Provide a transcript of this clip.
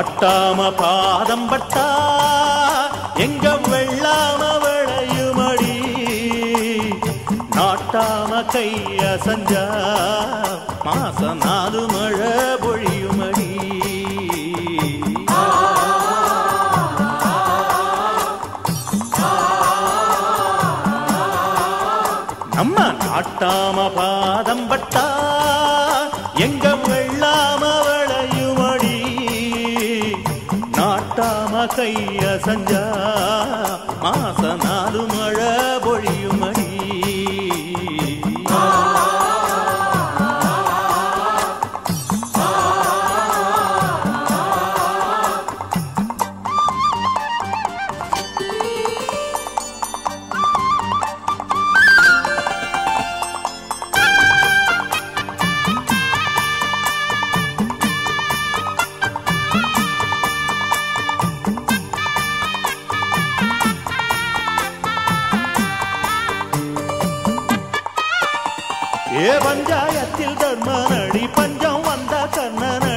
நாட்டாம பாதம் பட்டா எங்க வெள்ளாம விளையுமடி நாட்டாம கைய சஞ்சா மாச நாலு மழை பொழியுமடி நம்ம நாட்டாம பாதம் பட்டா எங்க வெள்ளாம விளையுமடி நாட்டாம கைய சஞ்சா மாச நாலு மழை பொழியுமடி ஏ பஞ்சாயத்தில் தர்மனடி பஞ்சம் வந்த கர்ணனடி